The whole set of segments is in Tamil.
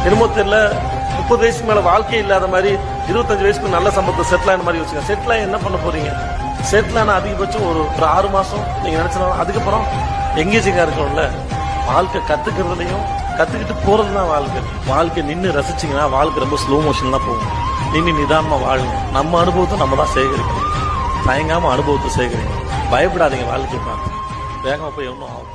என்னமோ தெரியல முப்பது வயசுக்கு மேல வாழ்க்கை இல்லாத மாதிரி இருபத்தஞ்சு வயசுக்கு நல்ல சம்பளத்தை செட்டில் ஆன மாதிரி யோசிங்க செட்டில் ஆகி என்ன பண்ண போறீங்க செட்டில் ஆன அதிகபட்சம் ஒரு ஒரு ஆறு மாசம் நீங்க நினைச்சலாம் அதுக்கப்புறம் எங்கேஜிங்கா இருக்கணும்ல வாழ்க்கை கத்துக்கிறதுலையும் கத்துக்கிட்டு போறது தான் வாழ்க்கை வாழ்க்கை நின்று ரசிச்சீங்கன்னா வாழ்க்கை ரொம்ப ஸ்லோ மோஷன் தான் போகும் நின்று நிதானமா வாழுங்க நம்ம அனுபவத்தை நம்ம தான் சேகரிக்கணும் தயங்காம அனுபவத்தை சேகரிங்க பயப்படாதீங்க வாழ்க்கையை பார்த்து வேகமா போய் ஒன்றும் ஆகும்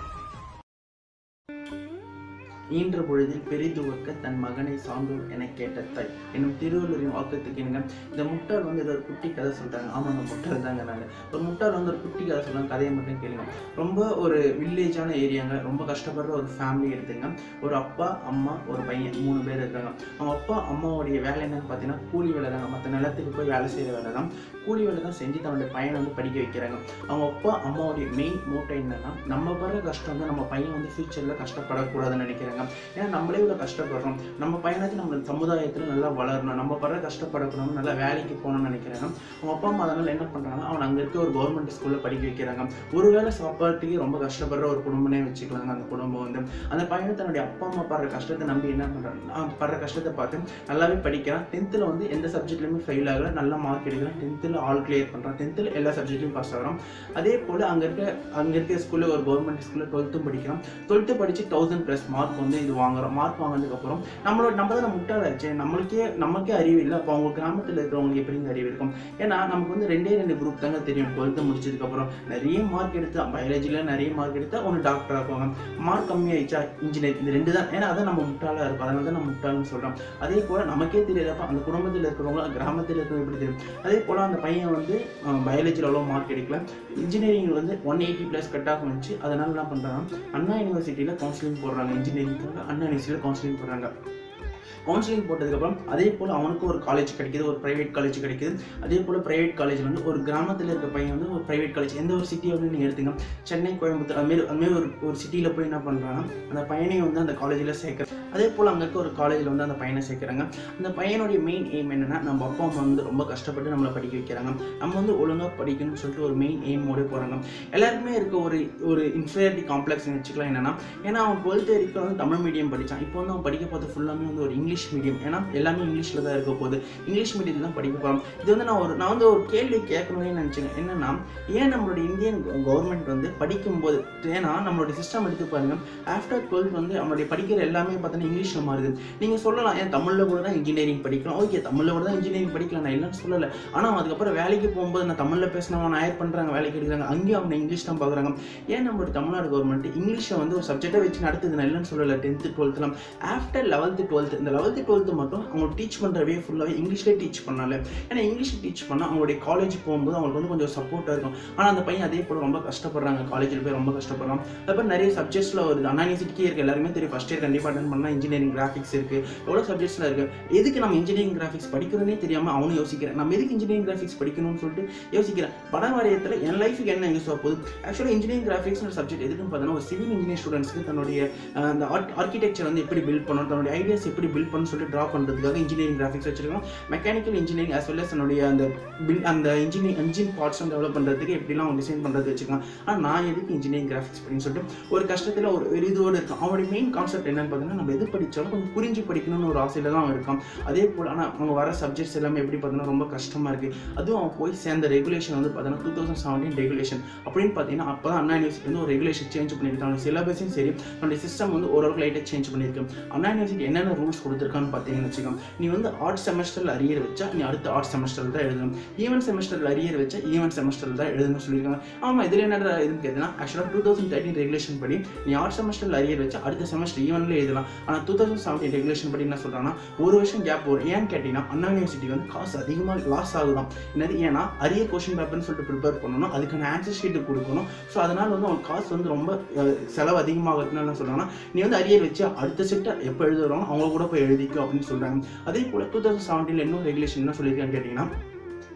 ஈன்ற பொழுதில் பெரிதுவக்க தன் மகனை சான்றோர் என கேட்ட தாய் என்னும் திருவள்ளுவரின் வாக்குத்துக்கு என்னங்க இந்த முட்டாள் வந்து ஏதோ ஒரு குட்டி கதை சொல்லிட்டாங்க ஆமாங்க முட்டாள் தாங்க நான் ஒரு முட்டாள் வந்து ஒரு குட்டி கதை சொல்றாங்க கதையை மட்டும் கேளுங்க ரொம்ப ஒரு வில்லேஜான ஏரியாங்க ரொம்ப கஷ்டப்படுற ஒரு ஃபேமிலி எடுத்துங்க ஒரு அப்பா அம்மா ஒரு பையன் மூணு பேர் இருக்காங்க அவங்க அப்பா அம்மாவுடைய வேலை என்னன்னு பார்த்தீங்கன்னா கூலி வேலை தாங்க மற்ற நிலத்துக்கு போய் வேலை செய்கிற வேலை தான் கூலி வேலை தான் செஞ்சு தன்னுடைய பையனை வந்து படிக்க வைக்கிறாங்க அவங்க அப்பா அம்மாவுடைய மெயின் மோட்டோ என்னன்னா நம்ம படுற கஷ்டம் வந்து நம்ம பையன் வந்து ஃபியூச்சரில் கஷ்டப்படக்கூடாதுன்னு நினைக்கிறாங்க ஏன்னா நம்மளே இவ்வளோ கஷ்டப்படுறோம் நம்ம பையனாச்சும் நம்ம சமுதாயத்தில் நல்லா வளரணும் நம்ம படுற கஷ்டப்படக்கூடாது நல்லா வேலைக்கு போகணும்னு நினைக்கிறாங்க அவங்க அப்பா அம்மா அதனால என்ன பண்ணுறாங்கன்னா அவன் அங்கே இருக்க ஒரு கவர்மெண்ட் ஸ்கூலில் படிக்க வைக்கிறாங்க ஒருவேளை சாப்பாட்டுக்கு ரொம்ப கஷ்டப்படுற ஒரு குடும்பமே வச்சுக்கலாங்க அந்த குடும்பம் வந்து அந்த பையனை தன்னுடைய அப்பா அம்மா படுற கஷ்டத்தை நம்பி என்ன பண்ணுறாங்க படுற கஷ்டத்தை பார்த்து நல்லாவே படிக்கிறான் டென்த்தில் வந்து எந்த சப்ஜெக்ட்லையுமே ஃபெயில் ஆகல நல்ல மார்க் எடுக்கிறான் டென்த்தில் ஆல் கிளியர் பண்ணுறான் டென்த்தில் எல்லா சப்ஜெக்ட்லையும் பாஸ் ஆகிறான் அதே போல் அங்கே இருக்க அங்கே இருக்க ஸ்கூலில் ஒரு கவர்மெண்ட் ஸ்கூலில் டுவெல்த்தும் படிக்கிறான் டுவெல்த்து படித்து தௌசண்ட் ப்ளஸ் மார்க் வந்து இது வாங்குறோம் மார்க் வாங்கினதுக்கப்புறம் நம்மளோட நம்ம தான் முட்டாளாச்சு நம்மளுக்கே நமக்கே அறிவு இல்லை அப்போ அவங்க கிராமத்தில் இருக்கிறவங்களுக்கு எப்படி இந்த அறிவு இருக்கும் ஏன்னா நமக்கு வந்து ரெண்டே ரெண்டு குரூப் தாங்க தெரியும் டுவெல்த்து முடிச்சதுக்கப்புறம் நிறைய மார்க் எடுத்து பயாலஜியில் நிறைய மார்க் எடுத்தா ஒன்று டாக்டர் ஆக்குவாங்க மார்க் கம்மியாயிடுச்சா இன்ஜினியர் இந்த ரெண்டு தான் ஏன்னா அதான் நம்ம முட்டாளாக இருக்கும் அதனால தான் நம்ம முட்டாள்னு சொல்கிறோம் அதே போல் நமக்கே தெரியாதப்ப அந்த குடும்பத்தில் இருக்கிறவங்க கிராமத்தில் இருக்கிறவங்க எப்படி தெரியும் அதே போல் அந்த பையன் வந்து பயாலஜியில் அவ்வளோ மார்க் எடுக்கல இன்ஜினியரிங் வந்து one eighty plus cut off வந்துச்சு அதனால என்ன பண்ணுறாங்க அண்ணா யூனிவர்சிட்டியில் கவுன்சிலிங் போடுறாங்க இன்ஜினியரிங்காக அண்ணா யூனிவர்சிட்டியில் கவுன்சிலிங் போடுறாங்க கவுன்சிலிங் போட்டதுக்கப்புறம் அதே போல் அவனுக்கு ஒரு காலேஜ் கிடைக்குது ஒரு ப்ரைவேட் காலேஜ் கிடைக்குது அதே போல் ப்ரைவேட் காலேஜ் வந்து ஒரு கிராமத்தில் இருக்க பையன் வந்து ஒரு ப்ரைவேட் காலேஜ் எந்த ஒரு சிட்டி அப்படின்னு நீங்கள் எடுத்துங்க சென்னை கோயம்புத்தூர் அதுமாரி அதுமாரி ஒரு ஒரு சிட்டியில் போய் என்ன பண்ணுறாங்க அந்த பையனை வந்து அந்த காலேஜில் சேர்க்குற அதே போல் அங்கே இருக்க ஒரு காலேஜில் வந்து அந்த பையனை சேர்க்குறாங்க அந்த பையனுடைய மெயின் எய்ம் என்னென்னா நம்ம அப்பா அம்மா வந்து ரொம்ப கஷ்டப்பட்டு நம்மளை படிக்க வைக்கிறாங்க நம்ம வந்து ஒழுங்காக படிக்கணும்னு சொல்லிட்டு ஒரு மெயின் எய்மோட போகிறாங்க எல்லாருக்குமே இருக்க ஒரு ஒரு இன்ஃபீரியாரிட்டி காம்ப்ளெக்ஸ் வச்சுக்கலாம் என்னன்னா ஏன்னா அவன் டுவெல்த் வரைக்கும் வந்து தமிழ் மீடியம் படித்தான் இப்போ வந்து அவன் படிக்க பார்த்து ஃபுல்லாமே வந்து ஒரு இங்கிலீஷ் மீடியம் ஏன்னா எல்லாமே இங்கிலீஷில் தான் இருக்க போகுது இங்கிலீஷ் மீடியத்தில் தான் படிக்க போகிறோம் இது வந்து நான் ஒரு நான் வந்து ஒரு கேள்வி கேட்கணும்னு நினச்சேன் என்னன்னா ஏன் நம்மளுடைய இந்தியன் கவர்மெண்ட் வந்து படிக்கும்போது ஏன்னா நம்மளுடைய சிஸ்டம் எடுத்து பாருங்க ஆஃப்டர் டுவெல்த் வந்து நம்மளுடைய படிக்கிற எல்லாமே பார்த்தீங்கன்னா இங்கிலீஷில் மாறுது நீங்கள் சொல்லலாம் ஏன் தமிழில் கூட தான் இன்ஜினியரிங் படிக்கலாம் ஓகே தமிழில் கூட தான் இன்ஜினியரிங் படிக்கலாம் நான் இல்லைன்னு சொல்லலை ஆனால் அதுக்கப்புறம் வேலைக்கு போகும்போது நான் தமிழில் பேசினவன் ஹயர் பண்ணுறாங்க வேலைக்கு எடுக்கிறாங்க அங்கேயும் அவங்க இங்கிலீஷ் தான் பார்க்குறாங்க ஏன் நம்மளுடைய தமிழ்நாடு கவர்மெண்ட் இங்கிலீஷை வந்து ஒரு சப்ஜெக்டாக வச்சு நடத்துது நான் இல்லைன்னு சொல்லலை டென்த்து டுவெல்த்லாம் ஆஃப்டர் லெவல்த்து டுவெல்த் இந்த லெவல்த்து டுவெல்த்து மட்டும் அவங்க டீச் பண்ணுற வே ஃபுல்லாகவே இங்கிலீஷ்லேயே டீச் பண்ணால ஏன்னா இங்கிலீஷ் டீச் பண்ணால் அவங்களுடைய காலேஜ் போகும்போது அவங்களுக்கு வந்து கொஞ்சம் சப்போர்ட்டாக இருக்கும் ஆனால் அந்த பையன் அதே போல் ரொம்ப கஷ்டப்படுறாங்க காலேஜில் போய் ரொம்ப கஷ்டப்படுறான் அதுக்கப்புறம் நிறைய சப்ஜெக்ட்ஸில் வருது அண்ணா யூனிவர்சிட்டிக்கே இருக்குது எல்லாருமே தெரியும் ஃபஸ்ட் இயர் கண்டிப்பாக அட்டன் பண்ணால் இன்ஜினியரிங் கிராஃபிக்ஸ் இருக்குது எவ்வளோ சப்ஜெக்ட்ஸில் இருக்குது எதுக்கு நம்ம இன்ஜினியரிங் கிராஃபிக்ஸ் படிக்கிறதுனே தெரியாமல் அவனும் யோசிக்கிறேன் நம்ம எதுக்கு இன்ஜினியரிங் கிராஃபிக்ஸ் படிக்கணும்னு சொல்லிட்டு யோசிக்கிறேன் படம் வரையத்தில் என் லைஃபுக்கு என்ன யூஸ் ஆக போகுது ஆக்சுவலாக இன்ஜினியரிங் கிராஃபிக்ஸ் சப்ஜெக்ட் எதுக்குன்னு பார்த்தோன்னா ஒரு சிவில் இன்ஜினியர் ஸ்டூடெண்ட்ஸ்க்கு தன்னுடைய அஹ், அந்த ஆர்ட் ஆர்கிடெக்சர் வந்து எப்படி பில்ட் பண்ணணும் தன்னுடைய ஐடியாஸ் எப்படி பில்ட் பண்ணணும்னு சொல்லிட்டு ட்ரா பண்ணுறதுக்காக இன்ஜினியரிங் கிராஃபிக்ஸ் வச்சிருக்கோம் mechanical engineering as well as தன்னுடைய அந்த பில் அந்த இன்ஜினியரிங் இன்ஜின் பார்ட்ஸும் டெவலப் பண்ணுறதுக்கு எப்படிலாம் அவங்க டிசைன் பண்ணுறது வச்சுக்கலாம் ஆனால் நான் எதுக்கு இன்ஜினியரிங் கிராஃபிக்ஸ் அப்படின்னு சொல்லிட்டு ஒரு கஷ்டத்தில் ஒரு ஒரு இதோடு இருக்கும் அவனுடைய மெயின் கான்செப்ட் என்னன்னு பார்த்தீங்கன்னா நம்ம எது படித்தாலும் கொஞ்சம் புரிஞ்சு படிக்கணும்னு ஒரு ஆசையில் தான் அவன் இருக்கான் அதே போல் ஆனால் அவங்க வர சப்ஜெக்ட்ஸ் எல்லாமே எப்படி பார்த்தீங்கன்னா ரொம்ப கஷ்டமாக இருக்குது அதுவும் அவன் போய் சேர்ந்த ரெகுலேஷன் வந்து பார்த்தீங்கன்னா டூ தௌசண்ட் செவன்டீன் ரெகுலேஷன் அப்படின்னு பார்த்தீங்கன்னா அப்போ தான் அண்ணா யூனிவர்சிட்டி வந்து ஒரு ரெகுலேஷன் சேஞ்ச் பண்ணியிருக்காங்க சிலபஸும் சரி நம்மளுடைய சிஸ்டம் வந்து ஓரளவுக்கு லைட்டாக சேஞ்ச் பண்ணியிருக்கோம் அண்ணா யூனிவர்சிட்டி என்னென்ன ரூல்ஸ் கொடுத்துருக்கான்னு பார்த்தீங்கன்னு வச்சுக்கோங்க நீ வந்து ஆர்ட் செமஸ்டரில் அரியர் வச்சா நீ அடுத்த ஆர்ட் செமஸ்டரில் தான் எழுதணும் ஈவன் செமஸ்டரில் அரியர் வச்சா ஈவன் செமஸ்டரில் தான் எழுதணும்னு சொல்லியிருக்காங்க ஆமாம் இதில் என்ன இதுன்னு கேட்டீங்கன்னா ஆக்சுவலாக டூ தௌசண்ட் தேர்ட்டின் ரெகுலேஷன் படி நீ ஆர்ட் செமஸ்டரில் அரியர் வச்சா அடுத்த செமஸ்டர் ஈவனில் எழுதலாம் ஆனால் டூ தௌசண்ட் செவன்டீன் ரெகுலேஷன் படி என்ன சொல்கிறாங்கன்னா ஒரு வருஷம் கேப் வரும் ஏன்னு கேட்டிங்கன்னா அண்ணா யூனிவர்சிட்டி வந்து காசு அதிகமாக லாஸ் ஆகுதான் என்னது ஏன்னா அரிய கொஷின் பேப்பர்னு சொல்லிட்டு ப்ரிப்பேர் பண்ணணும் அதுக்கான ஆன்சர் ஷீட்டு கொடுக்கணும் ஸோ அதனால் வந்து அவன் காசு வந்து ரொம்ப அஹ், செலவு அதிகமாகிறதுனால என்ன சொல்கிறாங்கன்னா நீ வந்து அரியர் வச்சு அடுத்த செட்டை எப்போ எழுதுறோம் அவங்க கூட போய் எழுதிக்கோ அப்படின்னு சொல்கிறாங்க அதே போல் டூ தௌசண்ட் செவன்டீனில் இன்னும் ரெகுலேஷன் என்ன சொல்லியிருக்கான்னு கேட்டிங்கன்னா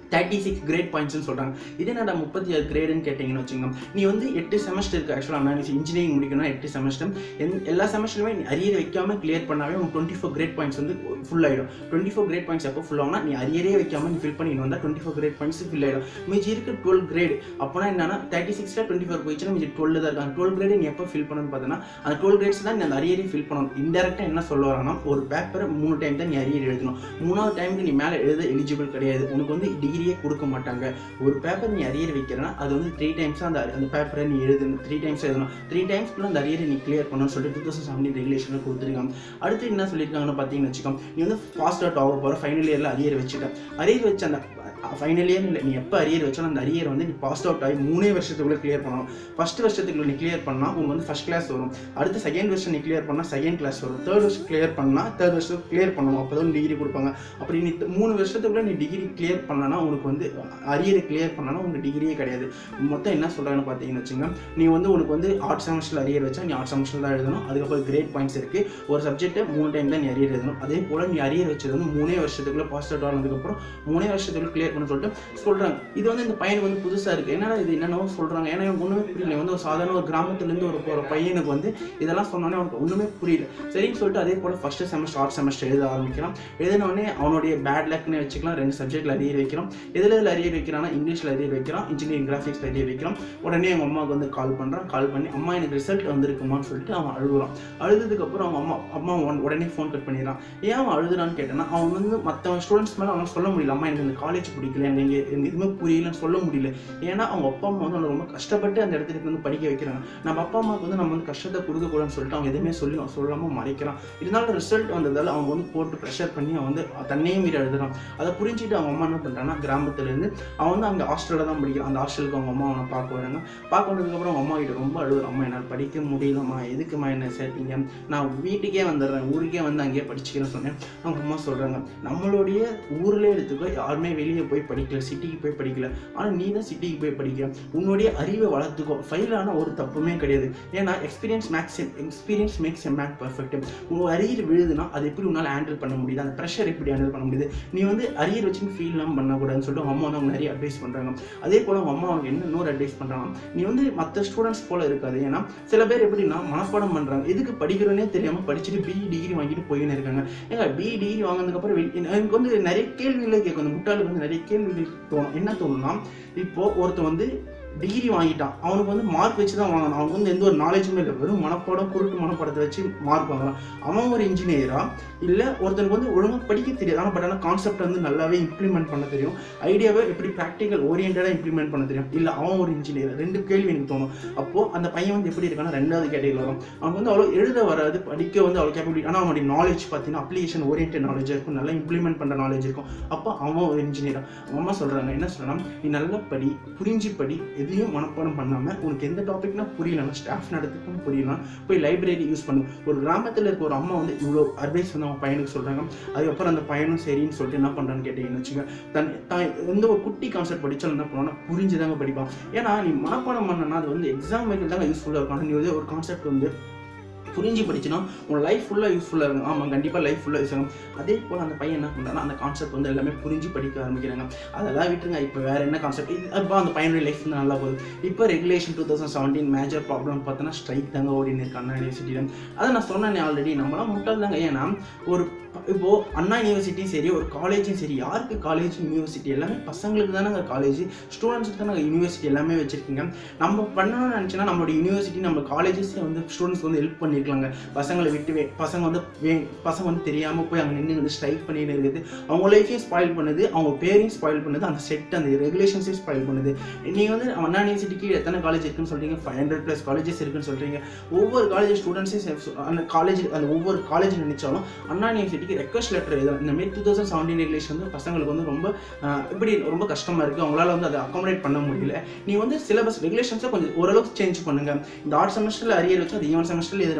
தேர்ட்டி சிக்ஸ் கிரேட் பாயிண்ட்ஸ்னு சொல்கிறாங்க இது என்னடா முப்பத்தி ஆறு கிரேடுன்னு கேட்டிங்கன்னு வச்சுக்கோங்க நீ வந்து எட்டு செமஸ்டர் இருக்குது ஆக்சுவலாக நான் இன்ஜினியரிங் முடிக்கணும் எட்டு செமஸ்டர் எல்லா செமஸ்டருமே நீ அரியர் வைக்காம கிளியர் பண்ணாவே உனக்கு டுவெண்ட்டி ஃபோர் கிரேட் பாயிண்ட்ஸ் வந்து ஃபுல் ஆகிடும் டுவெண்ட்டி ஃபோர் கிரேட் பாயிண்ட்ஸ் எப்போ ஃபுல் ஆகும்னா நீ அரியரே வைக்காம நீ ஃபில் பண்ணிட்டு வந்தால் twenty four grade points fill ஆகிடும் மீதி இருக்கு டுவெல் கிரேட் அப்போனா என்னன்னா தேர்ட்டி சிக்ஸில் டுவெண்ட்டி ஃபோர் போயிடுச்சுன்னா மீதி டுவெல் தான் இருக்கும் டுவெல் கிரேட் நீ எப்போ ஃபில் பண்ணணும்னு பார்த்தீங்கன்னா அந்த டுவெல் கிரேட்ஸ் தான் நீ அந்த அரியரே ஃபில் பண்ணணும் இன்டெரக்டாக என்ன சொல்ல வரானா ஒரு பேப்பரை மூணு டைம் தான் நீ அரியர் எழுதணும் மூணாவது டைமுக்கு நீ மேலே எழுத எலிஜிபிள் கிடையாது உனக்கு வந்து டிகிரியே கொடுக்க மாட்டாங்க ஒரு பேப்பர் நீ அரியர் வைக்கிறனா அது வந்து த்ரீ டைம்ஸ் அந்த அந்த பேப்பரை நீ எழுதணும் த்ரீ டைம்ஸ் எழுதணும் த்ரீ டைம்ஸ்க்குள்ள அந்த அரியரை நீ கிளியர் பண்ணணும்னு சொல்லிட்டு டூ தௌசண்ட் செவன்டீன் ரெகுலேஷனில் கொடுத்துருக்காங்க அடுத்து என்ன சொல்லியிருக்காங்கன்னு பார்த்தீங்கன்னு வச்சுக்கோம் நீ வந்து ஃபாஸ்ட் அவுட் ஆக போகிற ஃபைனல் இயரில் அரியர் வச்சுட்ட அரியர் வச்ச அந்த ஃபைனல் இயர் இல்லை நீ எப்போ அரியர் வச்சாலும் அந்த அரியர் வந்து நீ பாஸ் அவுட் ஆகி மூணே வருஷத்துக்குள்ளே கிளியர் பண்ணணும் ஃபர்ஸ்ட் வருஷத்துக்குள்ள நீ கிளியர் பண்ணால் உனக்கு வந்து ஃபர்ஸ்ட் கிளாஸ் வரும் அடுத்து செகண்ட் வருஷம் நீ கிளியர் பண்ணால் செகண்ட் கிளாஸ் வரும் தேர்ட் வருஷம் கிளியர் பண்ணால் தேர்ட் வருஷம் கிளியர் பண்ணணும் அப்போ தான் டிகிரி கொடுப்பாங்க அப்படி நீ த- மூணு வருஷத்துக்குள்ள நீ டிகிரி கிளியர் பண்ணனா உனக்கு வந்து அரியரை கிளியர் பண்ணனா உனக்கு டிகிரியே கிடையாது மொத்தம் என்ன சொல்கிறாங்கன்னு பார்த்தீங்கன்னு வச்சுங்க நீ வந்து உனக்கு வந்து ஆர்ட் செமஸ்டர் அரியர் வச்சா நீ ஆர்ட் செமஸ்டர் தான் எழுதணும் அதுக்கப்புறம் கிரேட் பாயிண்ட்ஸ் இருக்குது ஒரு சப்ஜெக்ட்டை மூணு டைம் தான் நீ அரியர் எழுதணும் அதே போல் நீ அரியர் வச்சது வந்து மூணே வருஷத்துக்குள்ள பாஸ் அவுட் ஆனதுக்கப்புறம் மூணே வருஷத்துக்குள்ள கிளியர் பண்ண சொல்லிட்டு சொல்கிறாங்க இது வந்து இந்த பையனுக்கு வந்து புதுசாக இருக்குது என்னடா இது என்னென்னவோ சொல்கிறாங்க ஏன்னா எனக்கு ஒன்றுமே புரியல வந்து ஒரு சாதாரண ஒரு கிராமத்துலேருந்து ஒரு ஒரு பையனுக்கு வந்து இதெல்லாம் சொன்னோன்னே அவனுக்கு ஒன்றுமே புரியல சரின்னு சொல்லிட்டு அதே போல் ஃபஸ்ட்டு செமஸ்டர் ஆர்ட் செமஸ்டர் எழுத ஆரம்பிக்கிறான் எழுதினோடனே அவனுடைய பேட் லக்னு வச்சுக்கலாம் ரெண்டு சப்ஜெக்ட்டில் அரியர் வைக்கிறான் எதில் எதில் அரியர் வைக்கிறான்னா இங்கிலீஷில் அரியர் வைக்கிறான் இன்ஜினியரிங் கிராஃபிக்ஸ் அரியர் வைக்கிறான் உடனே அவங்க அம்மாவுக்கு வந்து கால் பண்ணுறான் கால் பண்ணி அம்மா எனக்கு ரிசல்ட் வந்திருக்குமான்னு சொல்லிட்டு அவன் அழுகுறான் அழுதுக்கப்புறம் அவங்க அம்மா அம்மா உடனே- உடனே ஃபோன் கட் பண்ணிடுறான் ஏன் அவன் அழுதுறான்னு கேட்டேன்னா அவன் வந்து மற்ற ஸ்டூடெண்ட்ஸ் மேலே அவன் சொல்ல முடியல அம்மா எனக்கு இந்த காலேஜ் பிடிக்கல எனக்கு இங்கே எனக்கு எதுவுமே புரியலன்னு சொல்ல முடியல ஏன்னா அவங்க அப்பா அம்மா வந்து அவனை ரொம்ப கஷ்டப்பட்டு அந்த இடத்துக்கு வந்து படிக்க வைக்கிறாங்க நம்ம அப்பா அம்மாவுக்கு வந்து நம்ம வந்து கஷ்டத்தை கொடுக்கக்கூடாதுன்னு சொல்லிட்டு அவன் எதுவுமே சொல்லி அவன் சொல்லாமல் மறைக்கிறான் இருந்தாலும் ரிசல்ட் வந்ததால் அவங்க வந்து போட்டு ப்ரெஷர் பண்ணி அவன் வந்து தன்னையே மீறி எழுதுறான் அதை புரிஞ்சுட்டு அவங்க அம்மா என்ன பண்ணுறான்னா கிராமத்துலேருந்து அவன் வந்து அங்கே ஹாஸ்டலில் தான் படிக்கிறான் அந்த ஹாஸ்டலுக்கு அவங்க அம்மா அவனை பார்க்க வராங்க பார்க்க வந்ததுக்கப்புறம் அவங்க அம்மா கிட்ட ரொம்ப அழுகுறான் அம்மா என்னால் படிக்க முடியலம்மா எதுக்கும்மா என்ன சேர்த்தீங்க நான் வீட்டுக்கே வந்துடுறேன் ஊருக்கே வந்து அங்கேயே படிச்சுக்கிறேன்னு சொன்னேன் அவங்க அம்மா சொல்கிறாங்க நம்மளுடைய ஊர்லேயே எடுத்துக்கோ யாருமே வெளியே போய் படிக்கல சிட்டிக்கு போய் படிக்கல ஆனால் நீ தான் சிட்டிக்கு போய் படிக்கிற உன்னுடைய அறிவை வளர்த்துக்கோ ஃபெயில் ஆனால் ஒரு தப்புமே கிடையாது ஏன்னா experience makes experience makes a make perfect உன் அரியர் விழுதுன்னா அது எப்படி உன்னால் ஹேண்டில் பண்ண முடியுது அந்த ப்ரெஷர் எப்படி ஹேண்டில் பண்ண முடியுது நீ வந்து அரியர் வச்சு ஃபீல்லாம் பண்ணக்கூடாதுன்னு சொல்லிட்டு அவங்க அம்மா வந்து அவங்க நிறைய அட்வைஸ் பண்ணுறாங்க அதே போல் அவங்க அம்மா அவங்க என்ன இன்னொரு அட்வைஸ் பண்ணுறாங்க நீ வந்து மற்ற ஸ்டூடெண்ட்ஸ் போல இருக்காது ஏன்னா சில பேர் எப்படின்னா மனப்பாடம் பண்ணுறாங்க எதுக்கு படிக்கிறோன்னே தெரியாமல் படிச்சுட்டு பிஇ டிகிரி வாங்கிட்டு போயின்னு இருக்காங்க ஏங்க பிஇ டிகிரி வாங்கினதுக்கப்புறம் வெளி எனக்கு வந்து நிறைய கேள்விகளே கேட்கும் அந்த முட்டாளுக்கு வந்து நிறைய கேள்விகள் தோணும் என்ன தோணும்னா இப்போ ஒருத்தன் வந்து டிகிரி வாங்கிட்டான் அவனுக்கு வந்து மார்க் வச்சு தான் வாங்கணும் அவனுக்கு வந்து எந்த ஒரு நாலேஜுமே இல்லை வெறும் மனப்பாடம் குருட்டு மனப்பாடத்தை வச்சு மார்க் வாங்கலாம் அவன் ஒரு இன்ஜினியரா இல்லை ஒருத்தனுக்கு வந்து ஒழுங்காக படிக்க தெரியாது ஆனால் பட் ஆனால் கான்செப்ட் வந்து நல்லாவே இம்ப்ளிமெண்ட் பண்ண தெரியும் ஐடியாவை எப்படி ப்ராக்டிக்கல் ஓரியன்டாக இம்ப்ளிமெண்ட் பண்ண தெரியும் இல்லை அவன் ஒரு இன்ஜினியர் ரெண்டு கேள்வி எனக்கு தோணும் அப்போது அந்த பையன் வந்து எப்படி இருக்கான்னா ரெண்டாவது கேட்டகரியில் வரும் அவன் வந்து அவ்வளோ எழுத வராது படிக்க வந்து அவ்வளோ கேப்பபிலிட்டி ஆனால் அவனுடைய நாலேஜ் பார்த்தீங்கன்னா அப்ளிகேஷன் ஓரியன்ட் நாலேஜ் இருக்கும் நல்லா இம்ப்ளிமெண்ட் பண்ணுற நாலேஜ் இருக்கும் அப்போ அவன் ஒரு இன்ஜினியர் அவங்க அம்மா சொல்கிறாங்க என்ன சொல்லலாம் நீ நல்லா படி புரிஞ்சு படி எதையும் மனப்பாடம் பண்ணாமல் உனக்கு எந்த டாபிக்னா புரியலன்னா ஸ்டாஃப் நடத்துக்கும் புரியலனா போய் லைப்ரரி யூஸ் பண்ணு ஒரு கிராமத்தில் இருக்க ஒரு அம்மா வந்து இவ்வளோ அட்வைஸ் வந்து அவங்க பையனுக்கு சொல்கிறாங்க அதுக்கப்புறம் அந்த பையனும் சரின்னு சொல்லிட்டு என்ன பண்ணுறான்னு கேட்டீங்கன்னு வச்சுக்க தன் தான் எந்த ஒரு குட்டி கான்செப்ட் படித்தாலும் என்ன பண்ணுவான்னா புரிஞ்சு தாங்க படிப்பான் ஏன்னா நீ மனப்பாடம் பண்ணனா அது வந்து எக்ஸாம் வைக்கிறது தாங்க யூஸ்ஃபுல்லாக இருக்கும் ஆனால் நீ வந்து ஒரு கான்செப்ட் வந்து புரிஞ்சு படிச்சுனா உன் லைஃப் ஃபுல்லாக யூஸ்ஃபுல்லாக இருக்கும் ஆமாம் கண்டிப்பாக லைஃப் ஃபுல்லாக யூஸ் ஆகும் அதே போல் அந்த பையன் என்ன பண்ணுறான்னா அந்த கான்செப்ட் வந்து எல்லாமே புரிஞ்சு படிக்க ஆரம்பிக்கிறாங்க அதெல்லாம் விட்டுருங்க இப்போ வேறு என்ன கான்செப்ட் இது அப்போ அந்த பையனுடைய லைஃப் வந்து நல்லா போகுது இப்போ regulation two thousand seventeen major problem பார்த்தோன்னா ஸ்ட்ரைக் தாங்க ஓடினு இருக்கு அண்ணா யூனிவர்சிட்டியில் அதை நான் சொன்னேனே ஆல்ரெடி நம்மளாம் முட்டாள் தாங்க ஏன்னா ஒரு இப்போ அண்ணா யூனிவர்சிட்டியும் சரி ஒரு காலேஜும் சரி யாருக்கு காலேஜ் யூனிவர்சிட்டி எல்லாமே பசங்களுக்கு தானே காலேஜ் ஸ்டூடெண்ட்ஸுக்கு தானே யூனிவர்சிட்டி எல்லாமே வச்சிருக்கீங்க நம்ம பண்ணணும்னு நினச்சோன்னா நம்மளோட யூனிவர்சிட்டி நம்ம காலேஜஸே வந்து ஸ்டூடெண்ட்ஸ்க்கு வந்து ஹெல்ப் பண்ணியிருக்கலாங்க பசங்களை விட்டு வே பசங்க வந்து வே பசங்க வந்து தெரியாமல் போய் அங்கே நின்று வந்து ஸ்ட்ரைக் பண்ணிட்டு இருக்குது அவங்க லைஃபையும் ஸ்பாயில் பண்ணுது அவங்க பேரையும் ஸ்பாயில் பண்ணுது அந்த செட் அந்த ரெகுலேஷன்ஸையும் ஸ்பாயில் பண்ணுது நீங்கள் வந்து அண்ணா யூனிவர்சிட்டிக்கு எத்தனை காலேஜ் இருக்குன்னு சொல்கிறீங்க ஃபைவ் ஹண்ட்ரட் ப்ளஸ் காலேஜஸ் இருக்குன்னு சொல்கிறீங்க ஒவ்வொரு காலேஜ் ஸ்டூடெண்ட்ஸையும் அந்த காலேஜ் அந்த ஒவ்வொரு காலேஜ் நினைச்சாலும் அண்ணா யூனிவர்சிட்டிக்கு ரெக்வஸ்ட் லெட்டர் எழுதலாம் இந்த மாதிரி டூ தௌசண்ட் செவன்டீன் ரெகுலேஷன் வந்து பசங்களுக்கு வந்து ரொம்ப ஆஹ், இப்படி ரொம்ப கஷ்டமாக இருக்குது அவங்களால வந்து அதை அகாமடேட் பண்ண முடியல நீ வந்து சிலபஸ் ரெகுலேஷன்ஸை கொஞ்சம் ஓரளவுக்கு சேஞ்ச் பண்ணுங்க இந்த ஆர்ட் செமஸ்டரில் அரியர் வச்சு அது ஈவன் செமஸ்டரில் எழுதுற மாதிரி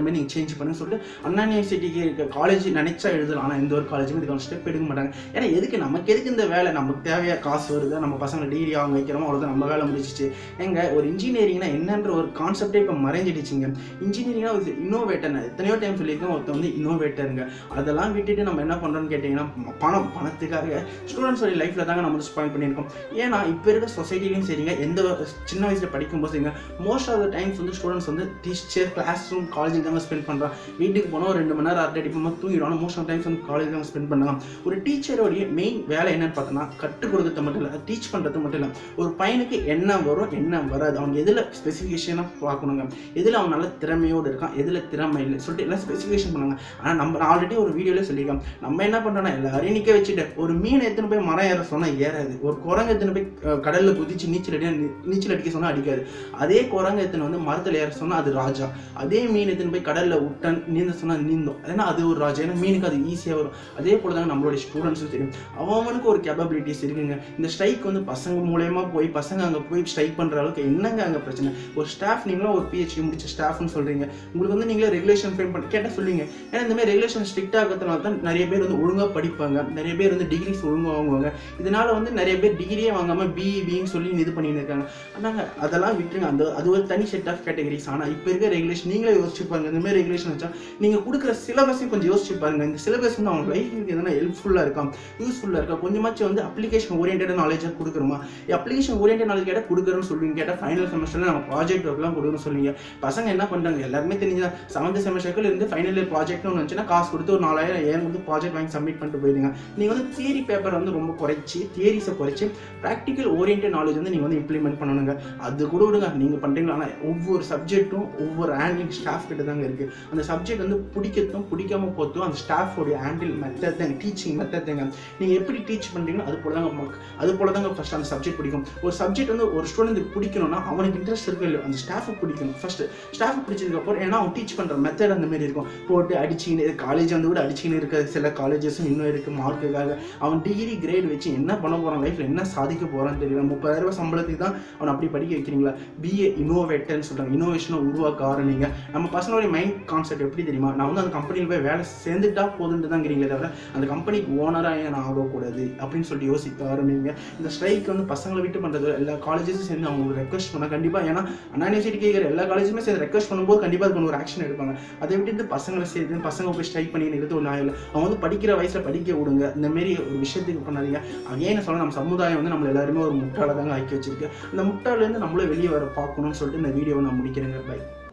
போய் நீங்கள் சேஞ்ச் பண்ணுங்க சொல்லிட்டு அண்ணா யூனிவர்சிட்டிக்கு இருக்க காலேஜ் நினைச்சா எழுதலாம் ஆனால் எந்த ஒரு காலேஜும் இதுக்கான ஸ்டெப் எடுக்க மாட்டாங்க ஏன்னா எதுக்கு நமக்கு எதுக்கு இந்த வேலை நமக்கு தேவையா காசு வருது நம்ம பசங்க டிகிரி அவங்க வைக்கிறோமோ அவ்வளோதான் நம்ம வேலை முடிச்சிச்சு எங்க ஒரு இன்ஜினியரிங்னா என்னன்ற ஒரு கான்செப்டே இப்போ மறைஞ்சிடுச்சுங்க இன்ஜினியரிங்னா ஒரு இன்னோவேட்டர் எத்தனையோ டைம் சொல்லியிருக்கேன் ஒருத்தன் வந்து இன்னோவேட்டருங்க அதெல்லாம் விட்டுட்டு நம்ம என்ன பண்ணுறோம்னு கேட்டிங்கன்னா ம- பணம் பணத்துக்காக ஸ்டூடெண்ட்ஸோட லைஃப்பில் தாங்க நம்ம ஸ்பாயில் பண்ணியிருக்கோம் ஏன்னா இப்போ இருக்க சொசைட்டிலையும் சரிங்க எந்த சின்ன வயசில் படிக்கும்போது சரிங்க மோஸ்ட் ஆஃப் த டைம்ஸ் வந்து ஸ்டூடெண்ட்ஸ் வந்து டீச்சர் கிளாஸ் ரூம் காலேஜில் தாங்க ஸ்பெண்ட் பண்ணுறான் வீட்டுக்கு போனால் ஒரு ரெண்டு மணி நேரம் அரட்டை அடிப்போம் தூங்கிடுவாங்க மோஸ்ட் ஆஃப் டைம்ஸ் வந்து காலேஜ் தான் ஸ்பெண்ட் பண்ணலாம் ஒரு டீச்சரோடைய மெயின் வேலை என்னன்னு பார்த்தோன்னா கற்றுக் கொடுக்கறது மட்டும் இல்லை டீச் பண்ணுறது மட்டும் இல்லை ஒரு பையனுக்கு என்ன வரும் என்ன வராது அவங்க எதில் ஸ்பெசிஃபிகேஷனாக பார்க்கணுங்க எதில் அவன் நல்ல திறமையோடு இருக்கான் எதில் திறமை இல்லை சொல்லிட்டு எல்லாம் ஸ்பெசிஃபிகேஷன் பண்ணுங்க ஆனால் நம்ம ஆல்ரெடி ஒரு வீடியோவில் சொல்லியிருக்கோம் நம்ம என்ன பண்ணுறோம்னா எல்லாரையும் நிற்க வச்சுட்டு ஒரு மீன் எடுத்துன்னு போய் மரம் ஏற சொன்னால் ஏறாது ஒரு குரங்கு எடுத்துன்னு போய் அஹ், கடல்ல குதிச்சு நீச்சல் அடி நீச்சல் அடிக்க சொன்னால் அடிக்காது அதே குரங்கு எடுத்துன்னு வந்து மரத்தில் ஏற சொன்னால் அது ராஜா அதே மீன் எடுத்துன்னு போய் கடல்ல விட்டன் நீந்த சொன்னால் நீந்தும் ஏன்னா அது ஒரு ராஜா ஏன்னா மீனுக்கு அது ஈஸியாக வரும் அதே போல தாங்க நம்மளுடைய ஸ்டூடெண்ட்ஸும் தெரியும் அவனுக்கு ஒரு கேப்பபிலிட்டிஸ் இருக்குங்க இந்த ஸ்ட்ரைக் வந்து பசங்க மூலயமா போய் பசங்க அங்கே போய் ஸ்ட்ரைக் பண்ணுற அளவுக்கு என்னங்க அங்கே பிரச்சனை ஒரு ஸ்டாஃப் நீங்களும் ஒரு பிஹெச்டி முடிச்ச ஸ்டாஃப்னு சொல்கிறீங்க உங்களுக்கு வந்து நீங்களே ரெகுலேஷன் ஃப்ரேம் பண்ணி கேட்டால் சொல்லுங்க ஏன்னா இந்த மாதிரி ரெகுலேஷன் ஸ்ட்ரிக்டாக இருக்கிறதுனால தான் நிறைய பேர் வந்து ஒழுங்காக படிப்பாங்க நிறைய பேர் வந்து டிகிரிஸ் ஒழுங்காக வாங்குவாங்க இதனால வந்து நிறைய பேர் டிகிரியே வாங்காமல் பிஇ பின்னு சொல்லி இது பண்ணிட்டு இருக்காங்க ஆனாங்க அதெல்லாம் விட்டுருங்க அந்த அது ஒரு தனி செட் ஆஃப் கேட்டகரிஸ் ஆனால் இப்போ இருக்க ரெகுலேஷன் நீங்களே யோசிச்சு பாருங்க இந்த மாதிரி ரெகுலேஷன் வச்சா நீங்கள் கொடுக்குற சிலபஸையும் கொஞ்சம் யோசிச்சு பாருங்க இந்த சிலபஸ் வந்து அவங்க லைஃபுக்கு எதனா ஹெல்ப்ஃபுல்லாக இருக்கா யூஸ்ஃபுல்லாக இருக்கா கொஞ்சமாச்சும் வந்து அப்ளிகேஷன் ஓரியன்ட் நாலேஜாக கொடுக்குறோமா அப்ளிகேஷன் ஓரியன்ட் நாலேஜ் கேட்டால் கொடுக்குறோன்னு சொல்லுவீங்க கேட்டால் ஃபைனல் செமஸ்டரில் நம்ம ப்ராஜெக்ட் ஒர்க்லாம் கொடுக்குறோன்னு சொல்லுவீங்க பசங்க என்ன பண்ணுறாங்க எல்லாருமே தெரிஞ்சா செவன்த் செமஸ்டருக்கு இருந்து ஃபைனல் இயர் ப்ராஜெக்ட்னு ஒன்று வந்துச்சுன்னா காசு கொடுத்து ஒரு நாலாயிரம் ஏன் வந்து ப்ராஜெக்ட் வாங்கி சப்மிட் பண்ணிட்டு போயிடுங்க நீங்கள் வந்து தியரி பேப்பர் வந்து ரொம்ப குறைச்சி தியரிஸை குறைச்சி ப்ராக்டிக்கல் ஓரியன்ட் நாலேஜ் வந்து நீங்கள் வந்து இம்ப்ளிமெண்ட் பண்ணணுங்க அது கூட விடுங்க நீங்கள் பண்ணுறீங்களா ஆனால் ஒவ்வொரு சப்ஜெக்ட்டும் ஒவ்வொரு ஹேண்டில் ஸ்டாஃப் கிட்ட தாங்க இருக்குது அந்த சப்ஜெக்ட் வந்து பிடிக்கத்தும் பிடிக்காம போத்தும் அந்த ஸ்டாஃபோடைய ஹேண்டில் மெத்தட் தாங்க டீச்சிங் மெத்தட் தாங்க நீங்கள் எப்படி டீச் பண்ணுறீங்களோ அது போல தாங்க மக்- அது போல தாங்க ஃபஸ்ட் அந்த சப்ஜெக்ட் பிடிக்கும் ஒரு சப்ஜெக்ட் வந்து ஒரு ஸ்டூடெண்ட் பிடிக்கணும்னா அவனுக்கு இன்ட்ரெஸ்ட் இருக்கோ இல்லையோ அந்த ஸ்டாஃபை பிடிக்கணும் ஃபர்ஸ்ட் ஸ்டாஃப் பிடிச்சதுக்கப்புறம் ஏன்னா அவன் டீச் பண்ணுற மெத்தட் அந்த மாதிரி இருக்கும் போட்டு அடிச்சுக்கின்னு காலேஜ் வந்து கூட அடிச்சுக்கின்னு இருக்க சில காலேஜஸும் இன்னும் இருக்குது மார்க்குக்காக அவன் டிகிரி கிரேட் வச்சு என்ன பண்ண போகிறான் லைஃப்பில் என்ன சாதிக்க போகிறான்னு தெரியல முப்பதாயிரம் ரூபாய் சம்பளத்துக்கு தான் அவனை அப்படி படிக்க வைக்கிறீங்களா பிஏ இனோவேட்டர்னு சொல்கிறாங்க இனோவேஷனை உருவாக்க ஆரம்பிங்க நம்ம பசங்களுடைய மைண்ட் கான்செப்ட் எப்படி தெரியுமா நான் வந்து அந்த கம்பெனியில் போய் வேலை சேர்ந்துட்டா போதுன்ட்டு தாங்கிறீங்களே தவிர அந்த கம்பெனிக்கு ஓனராக ஏன் நான் ஆகக்கூடாது அப்படின்னு சொல்லிட்டு யோசிக்க ஆரம்பிங்க இந்த ஸ்ட்ரைக் வந்து பசங்களை விட்டு பண்ணுறது எல்லா காலேஜஸும் சேர்ந்து அவங்க ரெக்வஸ்ட் பண்ணால் கண்டிப்பாக ஏன்னா அண்ணா யூனிவர்சிட்டி கேட்குற எல்லா காலேஜுமே சேர்ந்து ரெக்வஸ்ட் பண்ணும்போது கண்டிப்பாக அதுக்கு ஒரு ஆக்ஷன் எடுப்பாங்க அதை விட்டுட்டு பசங்களை சேர்த்து பசங்க போய் ஸ்ட்ரைக் பண்ணி நிறுத்த ஒரு நாயில் அவங்க வந்து படிக்கிற வயசில் படிக்க விடுங்க இந்த மாரி ஒரு விஷயத்துக்கு பண்ணாதீங்க அகைன் சொல்ல நம்ம சமுதாயம் வந்து நம்மள எல்லாருமே ஒரு முட்டாள தாங்க ஆக்கி வச்சிருக்கு அந்த முட்டாளேருந்து நம்மளே வெளியே வர பார்க்கணும்னு சொல்லிட்டு இந்த வீடியோவை நான் முடிக்கிறேங்க பை